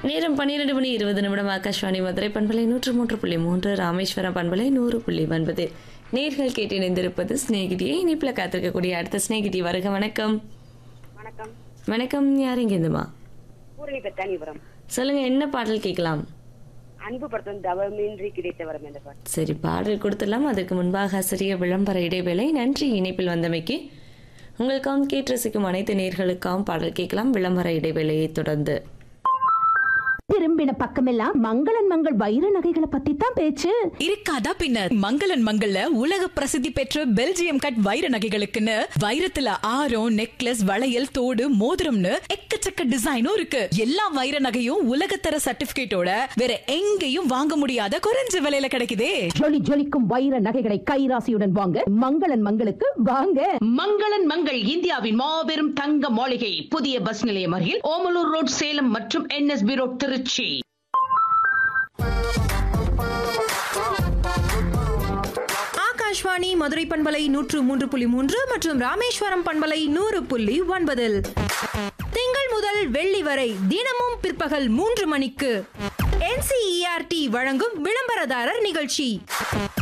நேரம் பன்னிரண்டு மணி இருபது நிமிடம் ஆகாஷ்வாணி மதுரை பண்பலை நூற்று மூன்று புள்ளி மூன்று ராமேஸ்வரம் பண்பலை நூறு புள்ளி ஒன்பது நேர்கள் கேட்டு இணைந்திருப்பது ஸ்நேகிதியை இனிப்பில் காத்திருக்கக்கூடிய அடுத்த ஸ்நேகிதி வருக வணக்கம் வணக்கம் வணக்கம் யார் இங்கேருந்துமா பூரணி பெத்தானிபுரம் சொல்லுங்க என்ன பாடல் கேட்கலாம் அன்பு படத்தும் தவமின்றி கிடைத்த வரம் என்ற பாட்டு சரி பாடல் கொடுத்துடலாம் அதற்கு முன்பாக சிறிய விளம்பர இடைவேளை நன்றி இணைப்பில் வந்தமைக்கு உங்களுக்காகவும் கேட்டு ரசிக்கும் அனைத்து நேர்களுக்காகவும் பாடல் கேட்கலாம் விளம்பர இடைவேளையை தொடர்ந்து திரும்பின பக்கமெல்லாம் மங்களன் மங்கள் வைர நகைகளை பத்தி தான் பேச்சு இருக்காதா பின்ன மங்களன் மங்கள்ல உலக பிரசித்தி பெற்ற பெல்ஜியம் கட் வைர நகைகளுக்குன்னு வைரத்துல ஆரம் நெக்லஸ் வளையல் தோடு மோதிரம்னு எக்கச்சக்க டிசைனும் இருக்கு எல்லா வைர நகையும் உலகத்தர சர்டிபிகேட்டோட வேற எங்கேயும் வாங்க முடியாத குறைஞ்ச விலையில கிடைக்குதே ஜொலி ஜொலிக்கும் வைர நகைகளை கைராசியுடன் வாங்க மங்களன் மங்களுக்கு வாங்க மங்களன் மங்கள் இந்தியாவின் மாபெரும் தங்க மாளிகை புதிய பஸ் நிலையம் அருகில் ஓமலூர் ரோட் சேலம் மற்றும் என்எஸ்பி ரோட் திருச்சி ஆகாஷ்வாணி மதுரை பண்பலை நூற்று மூன்று புள்ளி மூன்று மற்றும் ராமேஸ்வரம் பண்பலை நூறு புள்ளி ஒன்பதில் திங்கள் முதல் வெள்ளி வரை தினமும் பிற்பகல் மூன்று மணிக்கு NCERT வழங்கும் விளம்பரதாரர் நிகழ்ச்சி